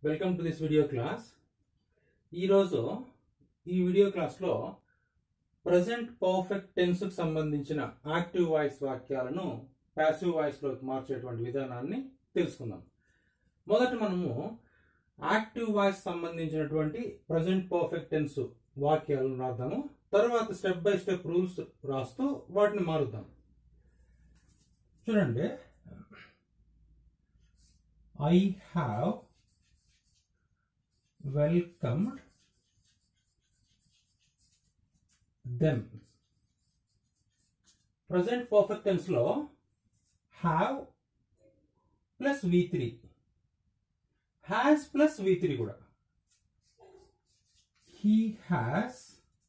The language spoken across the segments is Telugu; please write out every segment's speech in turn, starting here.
Welcome to this video class ఈరోజు ఈ వీడియో క్లాస్లో ప్రజెంట్ పర్ఫెక్ట్ టెన్స్కి సంబంధించిన యాక్టివ్ వాయిస్ వాక్యాలను ప్యాసివ్ వాయిస్లోకి మార్చేటువంటి విధానాన్ని తెలుసుకుందాం మొదట మనము యాక్టివ్ వాయిస్ సంబంధించినటువంటి ప్రజెంట్ పర్ఫెక్ట్ టెన్స్ వాక్యాలను రాద్దాము తర్వాత స్టెప్ బై స్టెప్ రూల్స్ రాస్తూ వాటిని మారుద్దాం చూడండి I have welcomed them present perfect tense లో have plus V three has plus V three కూడా he has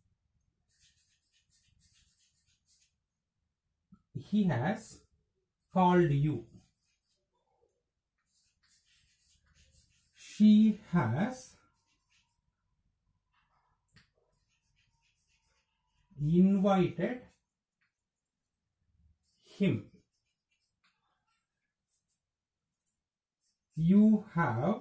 he has called you. She has invited him. You have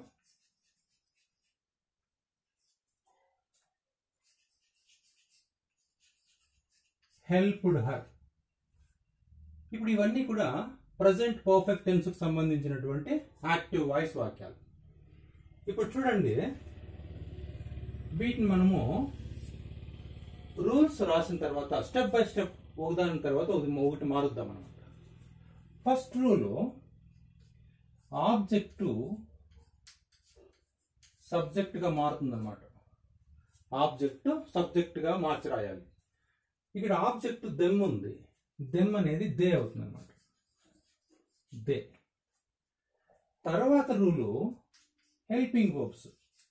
helped her. ఇప్పుడు ఇవన్నీ కూడా ప్రజెంట్ పర్ఫెక్ట్ టెన్స్ కు సంబంధించినటువంటి యాక్టివ్ వాయిస్ వాక్యాలు ఇప్పుడు చూడండి వీటిని మనము రూల్స్ రాసిన తర్వాత స్టెప్ బై స్టెప్ ఒకదాని తర్వాత ఒకటి ఒకటి మారుద్దాం అనమాట ఫస్ట్ రూల్ ఆబ్జెక్టు సబ్జెక్ట్ గా మారుతుందన్నమాట ఆబ్జెక్ట్ సబ్జెక్ట్ గా మార్చి రాయాలి ఇక్కడ ఆబ్జెక్ట్ దెమ్ ఉంది దెమ్ అనేది దే అవుతుంది అనమాట దే తర్వాత rule helping verbs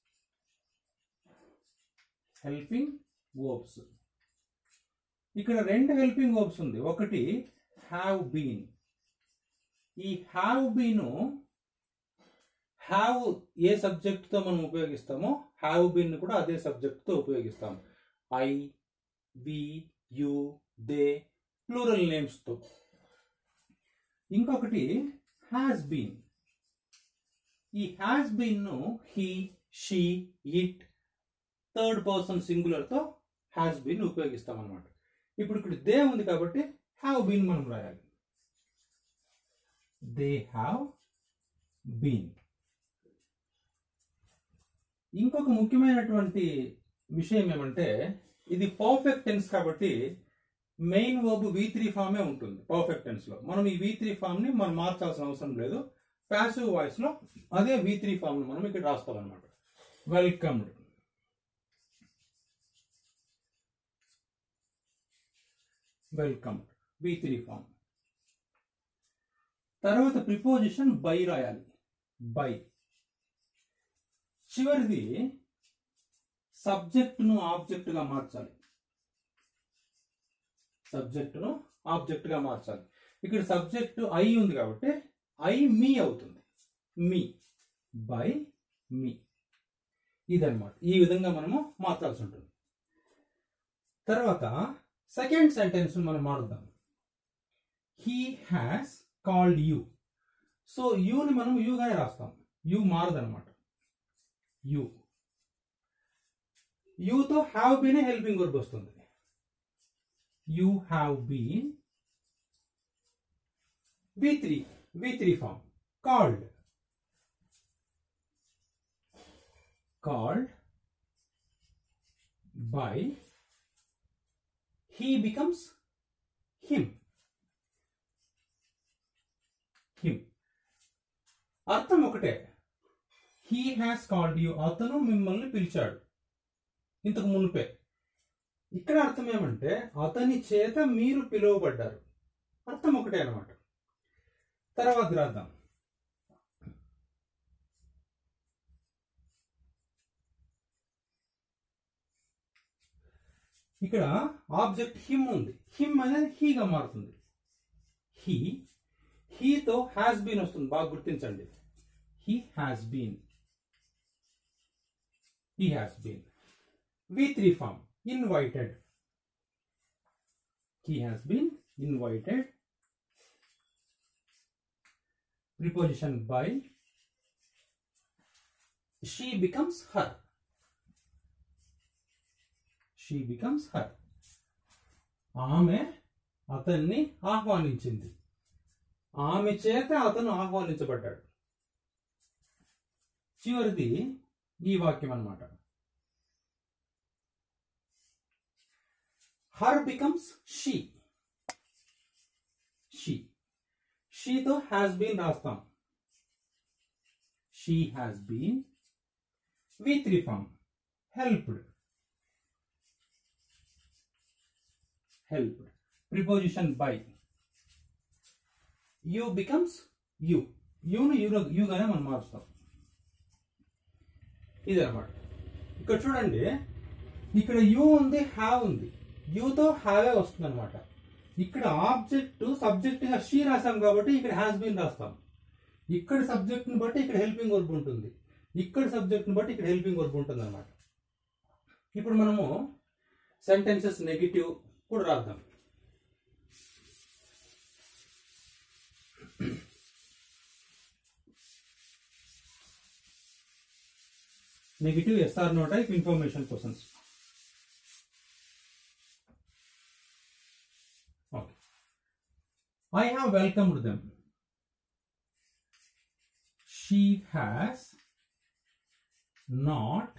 helping verbs ఇక్కడ రెండు హెల్పింగ్ వర్బ్స్ ఉంది ఒకటి హ్యావ్ బీన్ ఈ హ్యావ్ బీను హ్యావ్ ఏ సబ్జెక్ట్తో మనం ఉపయోగిస్తామో హ్యావ్ బీన్ కూడా అదే సబ్జెక్ట్తో ఉపయోగిస్తాం I we you they plural నేమ్స్తో ఇంకొకటి హ్యాస్ బీన్ ఈ హ్యాస్ బీన్ను he she it third person సింగులర్తో హ్యాస్ బీన్ ఉపయోగిస్తాం అనమాట ఇప్పుడు ఇక్కడ దే ఉంది కాబట్టి హ్యావ్ బీన్ మనం రాయాలి దే హ్యావ్ బీన్ ఇంకొక ముఖ్యమైనటువంటి విషయం ఏమంటే ఇది పర్ఫెక్ట్ టెన్స్ కాబట్టి మెయిన్ వర్బ్ వి త్రీ ఫామే ఉంటుంది పర్ఫెక్ట్ టెన్స్ లో మనం ఈ వి త్రీ ఫామ్ ని మనం మార్చాల్సిన అవసరం లేదు ప్యాసివ్ వాయిస్ లో అదే వి త్రీ ఫామ్ ని మనం ఇక్కడ రాస్తాం అనమాట welcomed welcomed V three form తర్వాత ప్రిపోజిషన్ బై రాయాలి బై చివరిది సబ్జెక్ట్ను ఆబ్జెక్ట్గా మార్చాలి సబ్జెక్టును ఆబ్జెక్ట్ గా మార్చాలి ఇక్కడ సబ్జెక్ట్ ఐ ఉంది కాబట్టి ఐ మీ అవుతుంది మీ బై మీ ఇదన్నమాట ఈ విధంగా మనము మార్చాల్సి ఉంటుంది తర్వాత సెకండ్ సెంటెన్స్ మనం మారుద్దాం he has called you so యూని మనం యూగానే రాస్తాం యూ మారదనమాట యూ యూతో హ్యావ్ బీనే హెల్పింగ్ వర్బ్ వస్తుంది you have been V3 V3 form called called by he becomes him him అర్థం ఒకటే హీ హ్యాస్ కాల్డ్ యూ అతను మిమ్మల్ని పిలిచాడు ఇంతకు మునిపే ఇక్కడ అర్థం ఏమంటే అతని చేత మీరు పిలువబడ్డారు అర్థం ఒకటే అనమాట తర్వాత రాద్దాం ఇక్కడ ఆబ్జెక్ట్ హిమ్ ఉంది హిమ్ అనేది హీగా మారుతుంది హీ హీతో హ్యాస్ బీన్ వస్తుంది బాగా గుర్తించండి he has been he has been V three form invited. He has been invited. Preposition by she becomes her she becomes her ఆమె అతన్ని ఆహ్వానించింది ఆమె చేత అతను ఆహ్వానించబడ్డాడు చివరిది ఈ వాక్యం అన్నమాట హర్ బికమ్స్ షీ షీ షీతో హ్యాస్ బీన్ రాస్తాం she has been V three form helped helped preposition by you becomes you యూను యూ యూగానే మనం మారుస్తాం ఇది అనమాట ఇక్కడ చూడండి ఇక్కడ యూ ఉంది హ్యావ్ ఉంది యూతో హ్యావే వస్తుంది అనమాట ఇక్కడ ఆబ్జెక్ట్ సబ్జెక్ట్ గా షీ రాసాం కాబట్టి ఇక్కడ హ్యాస్ బీన్ రాస్తాం ఇక్కడ సబ్జెక్ట్ ని బట్టి ఇక్కడ హెల్పింగ్ వర్బ్ ఉంటుంది ఇక్కడ సబ్జెక్ట్ ని బట్టి ఇక్కడ హెల్పింగ్ వర్బ్ ఉంటుంది అనమాట ఇప్పుడు మనము సెంటెన్సెస్ నెగిటివ్ కూడా రాద్దాం negative yes or no type information questions okay I have welcomed them she has not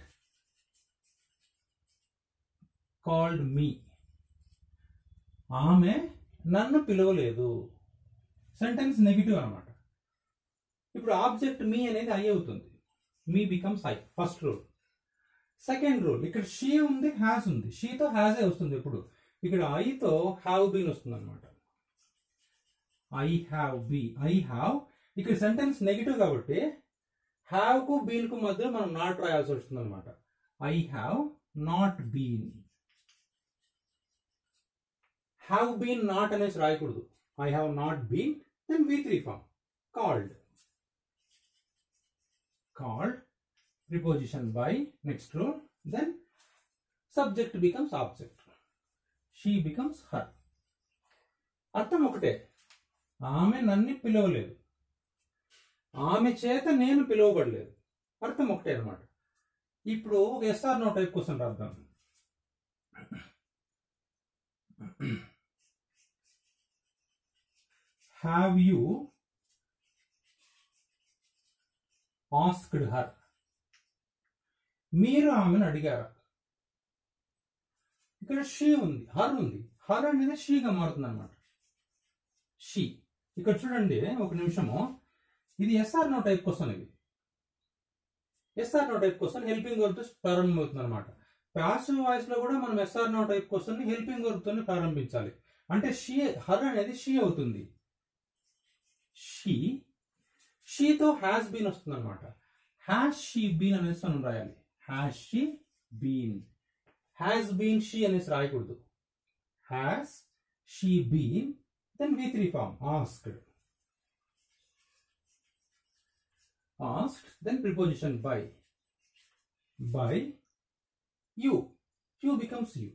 called me ఆమె నన్ను పిలవలేదు సెంటెన్స్ నెగిటివ్ అన్నమాట ఇప్పుడు ఆబ్జెక్ట్ మీ అనేది ఐ అవుతుంది me becomes I first rule second rule ఇక్కడ షీ ఉంది హ్యాస్ ఉంది షీతో హ్యాసే వస్తుంది ఇప్పుడు ఇక్కడ ఐతో హ్యావ్ బీన్ వస్తుంది అనమాట I have be I have ఇక్కడ సెంటెన్స్ నెగిటివ్ కాబట్టి హ్యావ్ కు బీన్ కు మధ్య మనం నాట్ రాయాల్సి వస్తుంది అనమాట I have not been have been not అనేసి రాయకూడదు I have not been then V three form called called preposition by next row then subject becomes object she becomes her అర్థం ఒకటే ఆమె నన్ను పిలవలేదు ఆమె చేత నేను పిలువబడలేదు అర్థం ఒకటే అనమాట ఇప్పుడు ఒక ఎస్ఆర్ నో టైప్ క్వశ్చన్ రాద్దాం హ్యావ్ యూ ఆస్క్డ్ హర్ మీరు ఆమెను అడిగారా ఇక్కడ షీ ఉంది హర్ ఉంది హర్ అనేది షీగా మారుతుంది అనమాట షీ ఇక్కడ చూడండి ఒక నిమిషము ఇది ఎస్ఆర్ నో టైప్ క్వశ్చన్ ఇది yes or no type question helping verb ప్రారంభమవుతుంది అనమాట ప్యాసివ్ వాయిస్ లో కూడా మనం yes or no type question helping verb తోనే ప్రారంభించాలి అంటే షీ హర్ అనేది షీ అవుతుంది షీ షీతో హ్యాస్ బీన్ వస్తుంది అనమాట హ్యాస్ షీ బీన్ అనేసి మనం రాయాలి has she been has been she అనేసి రాయకూడదు has she been then V three form asked asked then preposition by by you you becomes you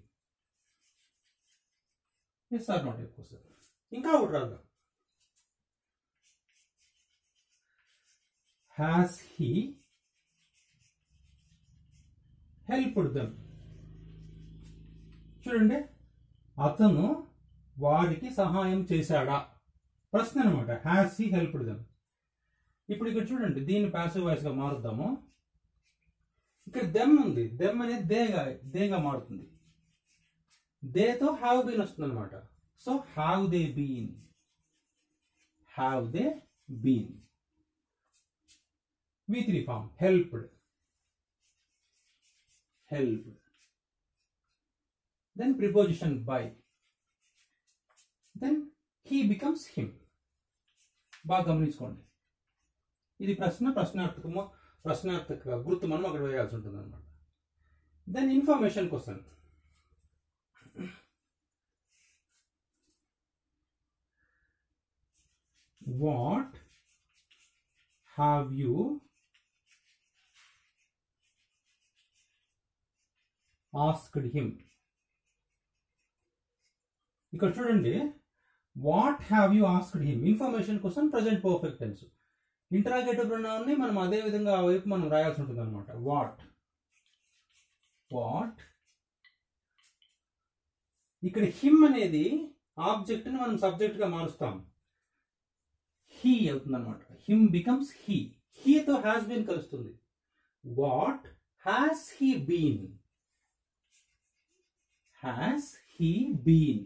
yes or not ఎక్కువ సార్ ఇంకా ఒకటి రాద్దాం హ్యాస్ హీ హెల్ప్డ్ దెమ్ చూడండి అతను వారికి సహాయం చేశాడా ప్రశ్న అనమాట హ్యాస్ హీ హెల్ప్డ్ దెమ్ ఇప్పుడు ఇక్కడ చూడండి దీన్ని ప్యాసివ్ వాయిస్ గా మారుద్దాము ఇక్కడ దెమ్ ఉంది దెమ్ అనేది దేగా దేగా మారుతుంది దేతో హ్యావ్ బీన్ వస్తుంది అనమాట so have they been have they been V3 form helped helped then preposition by then he becomes him బాగా గమనించుకోండి ఇది ప్రశ్న ప్రశ్నార్థకము ప్రశ్నార్థక గుర్తు మనం అక్కడ వేయాల్సి ఉంటుంది అనమాట then information question what have you asked him ఇక్కడ చూడండి what have you asked him information కోసం ప్రజెంట్ పర్ఫెక్ట్ టెన్స్ ఇంటరాగేటివ్ ప్రొనౌన్ని మనం అదే విధంగా ఆ వైపు మనం రాయాల్సి ఉంటుంది అనమాట వాట్ వాట్ ఇక్కడ హిమ్ అనేది ఆబ్జెక్ట్ ని మనం సబ్జెక్ట్ గా మారుస్తాం హీ అవుతుంది అనమాట హిమ్ బికమ్స్ హీ హీతో హ్యాస్ బీన్ కలుస్తుంది what has he been has he been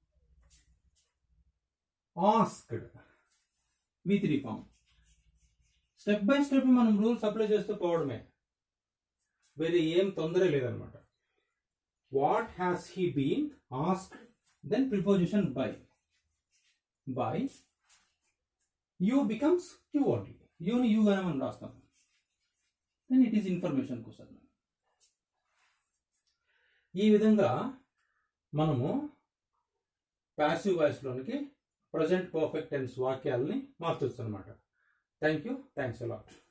asked V three form step by step మనం రూల్స్ అప్లై చేస్తూ పోవడమే వేరే ఏం తొందర లేదనమాట what has he been asked then preposition by by you becomes you only యూని యూగానే మనం రాస్తాం దెన్ ఇట్ ఈస్ ఇన్ఫర్మేషన్ కోసం ఈ విధంగా మనము ప్యాసివ్ వాయిస్లోనికి ప్రజెంట్ పర్ఫెక్ట్ టెన్స్ వాక్యాలని మార్చొచ్చు అనమాట థ్యాంక్ యూ థ్యాంక్స్ అలాట్